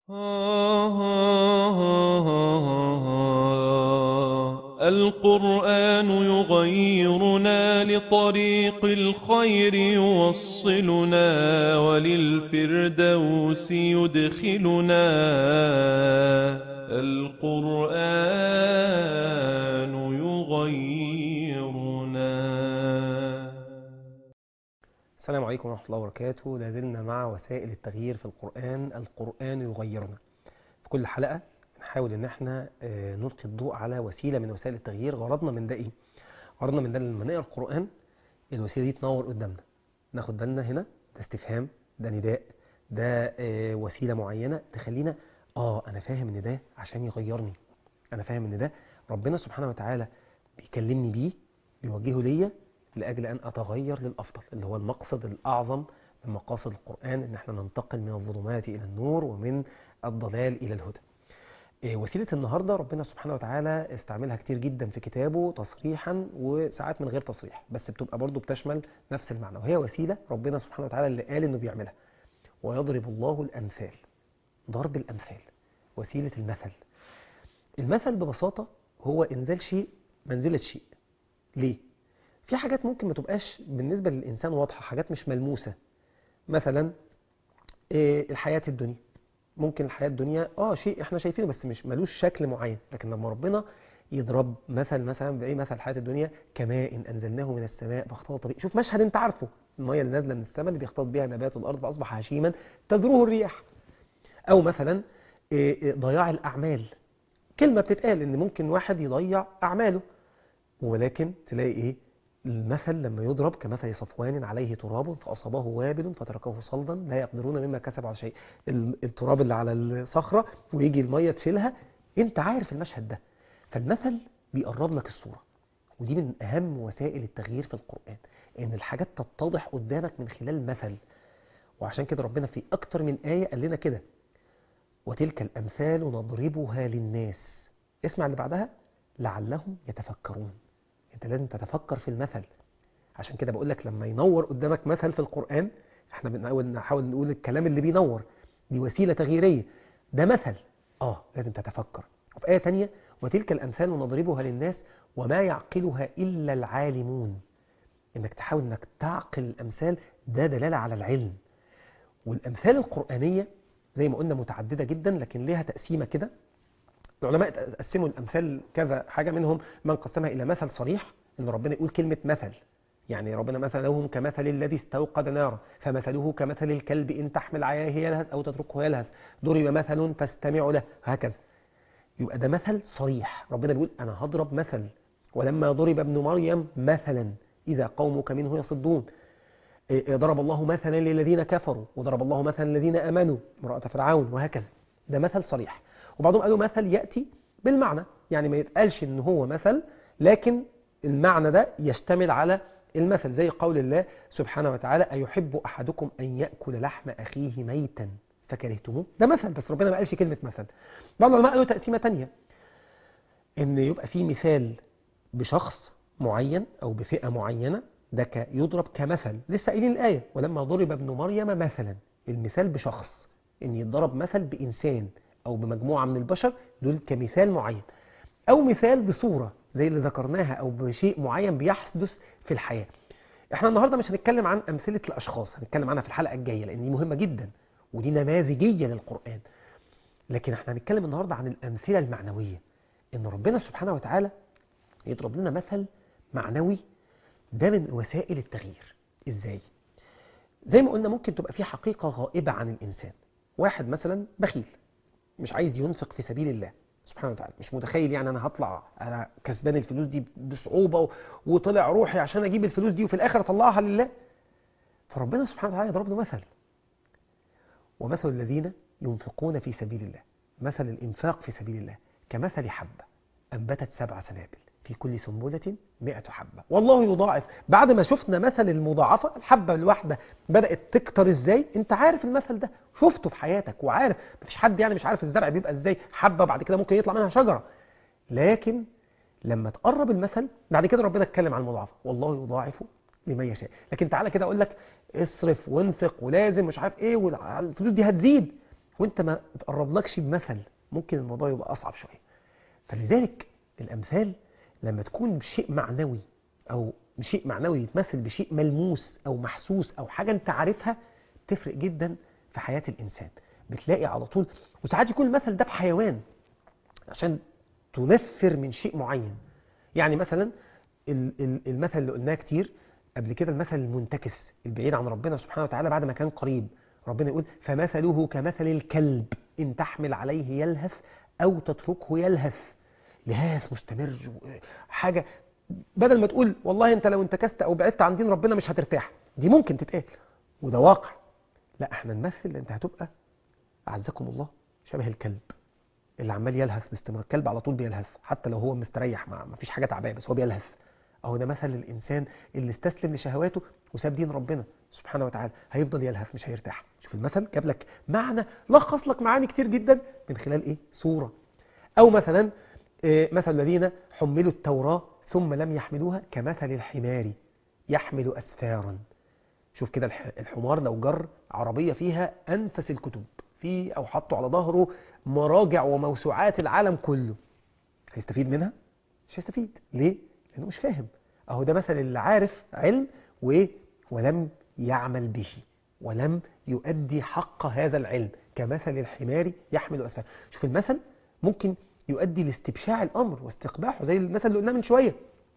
القرآن يغيرنا لطريق الخير يوصلنا وللفردوس يدخلنا القرآن يغيرنا السلام عليكم ورحمة الله وبركاته لازلنا مع وسائل التغيير في القرآن القرآن يغيرنا في كل حلقة نحاول ان احنا آه، نلقي الضوء على وسيلة من وسائل التغيير غرضنا من ده ايه غرضنا من ده لما نقرا القرآن الوسيلة دي تنور قدامنا ناخد بالنا هنا ده استفهام ده نداء ده آه، وسيلة معينة تخلينا اه انا فاهم ان ده عشان يغيرني انا فاهم ان ده ربنا سبحانه وتعالى بيكلمني بيه بيوجهه ليا لأجل أن أتغير للأفضل اللي هو المقصد الأعظم من مقاصد القرآن إن احنا ننتقل من الظلمات إلى النور ومن الضلال إلى الهدى إيه، وسيلة النهاردة ربنا سبحانه وتعالى استعملها كتير جدا في كتابه تصريحا وساعات من غير تصريح بس بتبقى برضه بتشمل نفس المعنى وهي وسيلة ربنا سبحانه وتعالى اللي قال إنه بيعملها ويضرب الله الأمثال ضرب الأمثال وسيلة المثل المثل ببساطة هو إنزال شيء منزلة شيء ليه؟ في حاجات ممكن ما تبقاش بالنسبة للإنسان واضحة حاجات مش ملموسة مثلا إيه، الحياة الدنيا ممكن الحياة الدنيا اه شيء احنا شايفينه بس مش ملوش شكل معين لكن لما ربنا يضرب مثل مثلا بايه مثل الحياة الدنيا كماء انزلناه من السماء فاختلط به شوف مشهد انت عارفه الميه اللي نازله من السماء اللي بيختلط بها نبات الارض فاصبح هشيما تذروه الرياح او مثلا إيه، إيه، ضياع الاعمال كلمة بتتقال ان ممكن واحد يضيع اعماله ولكن تلاقي ايه المثل لما يضرب كمثل صفوان عليه تراب فأصابه وابل فتركه صلدا لا يقدرون مما كسب على شيء ال- التراب اللي على الصخرة ويجي المية تشيلها انت عارف المشهد ده فالمثل بيقرب لك الصورة ودي من أهم وسائل التغيير في القرآن إن الحاجات تتضح قدامك من خلال مثل وعشان كده ربنا في أكتر من آية قال لنا كده وتلك الأمثال نضربها للناس اسمع اللي بعدها لعلهم يتفكرون انت لازم تتفكر في المثل عشان كده بقول لك لما ينور قدامك مثل في القرآن احنا بنحاول نحاول نقول الكلام اللي بينور دي وسيلة تغييرية ده مثل اه لازم تتفكر وفي آية تانية وتلك الأمثال نضربها للناس وما يعقلها إلا العالمون انك تحاول انك تعقل الأمثال ده دلالة على العلم والأمثال القرآنية زي ما قلنا متعددة جدا لكن ليها تقسيمة كده العلماء قسموا الأمثال كذا حاجة منهم من قسمها إلى مثل صريح إن ربنا يقول كلمة مثل يعني ربنا مثلهم كمثل الذي استوقد نارا فمثله كمثل الكلب إن تحمل عليه يلهث أو تتركه يلهث ضرب مثل فاستمعوا له هكذا يبقى ده مثل صريح ربنا بيقول أنا هضرب مثل ولما ضرب ابن مريم مثلا إذا قومك منه يصدون إيه، إيه، ضرب الله مثلا للذين كفروا وضرب الله مثلا للذين آمنوا امرأة فرعون وهكذا ده مثل صريح وبعضهم قالوا مثل يأتي بالمعنى يعني ما يتقالش ان هو مثل لكن المعنى ده يشتمل على المثل زي قول الله سبحانه وتعالى أيحب أحدكم أن يأكل لحم أخيه ميتا فكرهتموه ده مثل بس ربنا ما قالش كلمة مثل بعض العلماء قالوا تقسيمة تانية ان يبقى في مثال بشخص معين أو بفئة معينة ده ك- يضرب كمثل لسه قايلين الآية ولما ضرب ابن مريم مثلا المثال بشخص ان يضرب مثل بإنسان أو بمجموعة من البشر دول كمثال معين أو مثال بصورة زي اللي ذكرناها أو بشيء معين بيحدث في الحياة احنا النهاردة مش هنتكلم عن أمثلة الأشخاص هنتكلم عنها في الحلقة الجاية لأن دي مهمة جدا ودي نماذجية للقرآن لكن احنا هنتكلم النهاردة عن الأمثلة المعنوية إن ربنا سبحانه وتعالى يضرب لنا مثل معنوي ده من وسائل التغيير ازاي زي ما قلنا ممكن تبقى في حقيقة غائبة عن الإنسان واحد مثلا بخيل مش عايز ينفق في سبيل الله سبحانه وتعالى مش متخيل يعني انا هطلع انا كسبان الفلوس دي بصعوبة و- وطلع روحي عشان اجيب الفلوس دي وفي الاخر اطلعها لله فربنا سبحانه وتعالى يضرب له مثل ومثل الذين ينفقون في سبيل الله مثل الإنفاق في سبيل الله كمثل حبة أنبتت سبع سنابل في كل سنبلة مئة حبة والله يضاعف بعد ما شفنا مثل المضاعفة الحبة الواحدة بدأت تكتر ازاي انت عارف المثل ده شفته في حياتك وعارف مفيش حد يعني مش عارف الزرع بيبقى ازاي حبة بعد كده ممكن يطلع منها شجرة لكن لما تقرب المثل بعد كده ربنا اتكلم عن المضاعفة والله يضاعف لمن يشاء لكن تعالى كده اقول لك اصرف وانفق ولازم مش عارف ايه والفلوس دي هتزيد وانت ما تقربلكش بمثل ممكن الموضوع يبقى اصعب شويه فلذلك الامثال لما تكون بشيء معنوي او بشيء معنوي يتمثل بشيء ملموس او محسوس او حاجه انت عارفها تفرق جدا في حياه الانسان بتلاقي على طول وساعات يكون المثل ده بحيوان عشان تنفر من شيء معين يعني مثلا ال- ال- المثل اللي قلناه كتير قبل كده المثل المنتكس البعيد عن ربنا سبحانه وتعالى بعد ما كان قريب ربنا يقول فمثله كمثل الكلب إن تحمل عليه يلهث أو تتركه يلهث لهاث مستمر حاجة بدل ما تقول والله أنت لو انتكست أو بعدت عن دين ربنا مش هترتاح دي ممكن تتقال وده واقع لا احنا نمثل انت هتبقى أعزكم الله شبه الكلب اللي عمال يلهث باستمرار الكلب على طول بيلهث حتى لو هو مستريح ما ما فيش حاجة تعباه بس هو بيلهث اهو ده مثل الانسان اللي استسلم لشهواته وساب دين ربنا سبحانه وتعالى هيفضل يلهث مش هيرتاح شوف المثل جاب لك معنى لخص لك معاني كتير جدا من خلال ايه صورة او مثلا آه، مثل الذين حملوا التوراة ثم لم يحملوها كمثل الحمار يحمل اسفارا شوف كده الح- الحمار لو جر عربية فيها أنفس الكتب في أو حطوا على ظهره مراجع وموسوعات العالم كله هيستفيد منها؟ مش هيستفيد ليه؟ لأنه مش فاهم أهو ده مثل اللي عارف علم وإيه؟ ولم يعمل به ولم يؤدي حق هذا العلم كمثل الحمار يحمل أسفار شوف المثل ممكن يؤدي لاستبشاع الأمر واستقباحه زي المثل اللي قلناه من شوية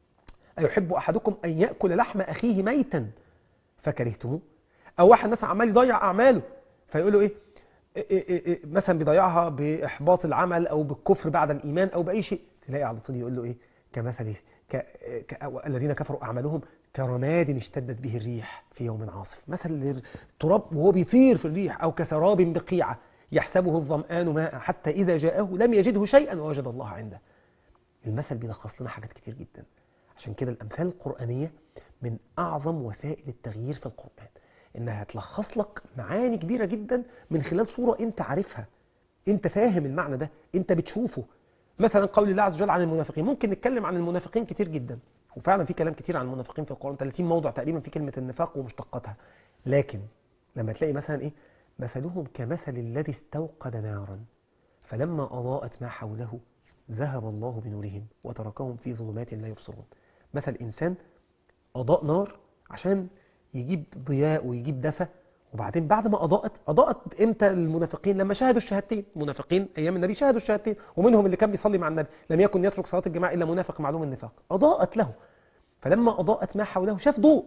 أيحب أحدكم أن يأكل لحم أخيه ميتا فكرهتموه او واحد مثلا عمال يضيع اعماله فيقول له ايه إيه إيه إيه مثلا بيضيعها باحباط العمل او بالكفر بعد الايمان او باي شيء تلاقي على طول يقول له ايه كمثل ك... ك... الذين كفروا اعمالهم كرماد اشتدت به الريح في يوم عاصف مثل التراب وهو بيطير في الريح او كسراب بقيعه يحسبه الظمآن ماء حتى اذا جاءه لم يجده شيئا ووجد الله عنده المثل بيلخص لنا حاجات كتير جدا عشان كده الامثال القرانيه من اعظم وسائل التغيير في القران انها هتلخص لك معاني كبيره جدا من خلال صوره انت عارفها انت فاهم المعنى ده انت بتشوفه مثلا قول الله عز وجل عن المنافقين ممكن نتكلم عن المنافقين كتير جدا وفعلا في كلام كتير عن المنافقين في القران 30 موضع تقريبا في كلمه النفاق ومشتقاتها لكن لما تلاقي مثلا ايه مثلهم كمثل الذي استوقد نارا فلما اضاءت ما حوله ذهب الله بنورهم وتركهم في ظلمات لا يبصرون مثل انسان اضاء نار عشان يجيب ضياء ويجيب دفى وبعدين بعد ما اضاءت اضاءت امتى المنافقين لما شاهدوا الشهادتين المنافقين ايام النبي شاهدوا الشهادتين ومنهم اللي كان بيصلي مع النبي لم يكن يترك صلاه الجماعه الا منافق معلوم النفاق اضاءت له فلما اضاءت ما حوله شاف ضوء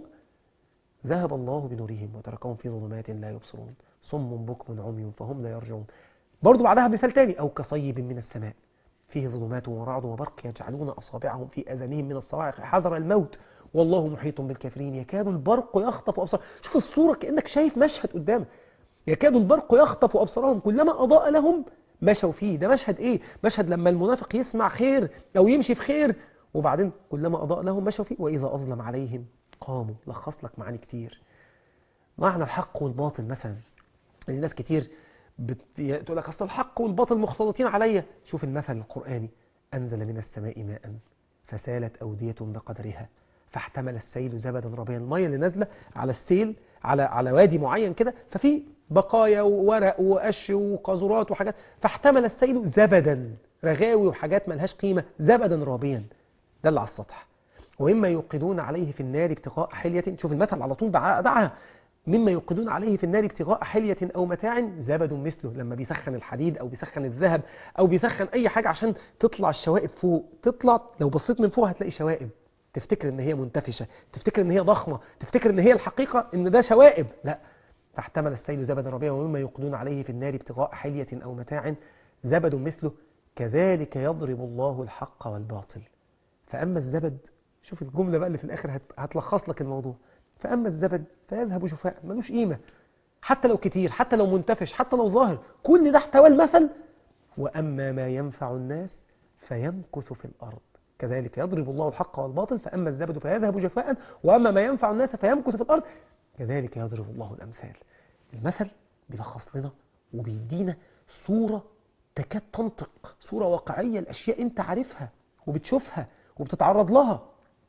ذهب الله بنورهم وتركهم في ظلمات لا يبصرون صم بكم عمي فهم لا يرجعون برضو بعدها مثال تاني او كصيب من السماء فيه ظلمات ورعد وبرق يجعلون اصابعهم في اذانهم من الصواعق حذر الموت والله محيط بالكافرين يكاد البرق يخطف أبصار شوف الصورة كأنك شايف مشهد قدامك يكاد البرق يخطف أبصارهم كلما أضاء لهم مشوا فيه ده مشهد إيه مشهد لما المنافق يسمع خير أو يمشي في خير وبعدين كلما أضاء لهم مشوا فيه وإذا أظلم عليهم قاموا لخص لك معاني كتير معنى الحق والباطل مثلا الناس كتير بت... تقول لك أصل الحق والباطل مختلطين عليا شوف المثل القرآني أنزل من السماء ماء فسالت أودية بقدرها فاحتمل السيل زبدا ربيا الميه اللي نازله على السيل على على وادي معين كده ففي بقايا وورق وقش وقاذورات وحاجات فاحتمل السيل زبدا رغاوي وحاجات ملهاش قيمه زبدا رابيا ده اللي على السطح ومما يوقدون عليه في النار ابتغاء حليه شوف المثل على طول دعا دعها مما يوقدون عليه في النار ابتغاء حلية أو متاع زبد مثله لما بيسخن الحديد أو بيسخن الذهب أو بيسخن أي حاجة عشان تطلع الشوائب فوق تطلع لو بصيت من فوق هتلاقي شوائب تفتكر ان هي منتفشة تفتكر ان هي ضخمة تفتكر ان هي الحقيقة ان ده شوائب لا فاحتمل السيل زبدا ربيا ومما يوقدون عليه في النار ابتغاء حلية أو متاع زبد مثله كذلك يضرب الله الحق والباطل فأما الزبد شوف الجملة بقى اللي في الآخر هت- هتلخص لك الموضوع فأما الزبد فيذهب جفاء ملوش قيمة حتى لو كتير حتى لو منتفش حتى لو ظاهر كل ده احتوى المثل وأما ما ينفع الناس فيمكث في الأرض كذلك يضرب الله الحق والباطل فأما الزبد فيذهب جفاء وأما ما ينفع الناس فيمكث في الأرض كذلك يضرب الله الأمثال المثل بيلخص لنا وبيدينا صورة تكاد تنطق صورة واقعية الأشياء أنت عارفها وبتشوفها وبتتعرض لها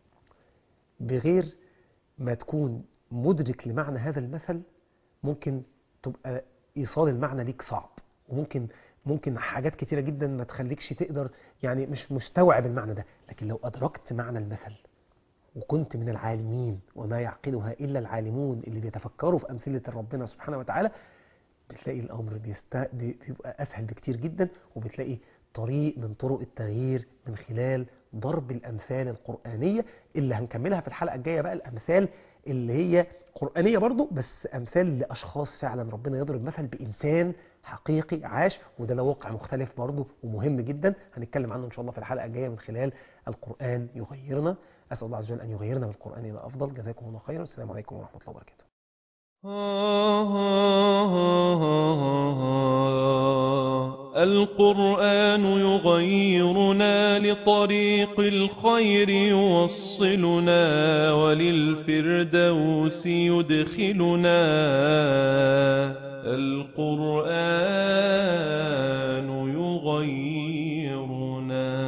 بغير ما تكون مدرك لمعنى هذا المثل ممكن تبقى إيصال المعنى ليك صعب وممكن ممكن حاجات كتيرة جدا ما تخليكش تقدر يعني مش مستوعب المعنى ده لكن لو أدركت معنى المثل وكنت من العالمين وما يعقلها إلا العالمون اللي بيتفكروا في أمثلة ربنا سبحانه وتعالى بتلاقي الأمر بيست... بي- بيبقى أسهل بكتير جدا وبتلاقي طريق من طرق التغيير من خلال ضرب الأمثال القرآنية اللي هنكملها في الحلقة الجاية بقى الأمثال اللي هي قرآنية برضو بس أمثال لأشخاص فعلا ربنا يضرب مثل بإنسان حقيقي عاش وده له واقع مختلف برضو ومهم جدا هنتكلم عنه إن شاء الله في الحلقة الجاية من خلال القرآن يغيرنا أسأل الله عز وجل أن يغيرنا بالقرآن إلى أفضل جزاكم الله خيرا السلام عليكم ورحمة الله وبركاته القرآن يغيرنا لطريق الخير يوصلنا وللفردوس يدخلنا القرآن يغيرنا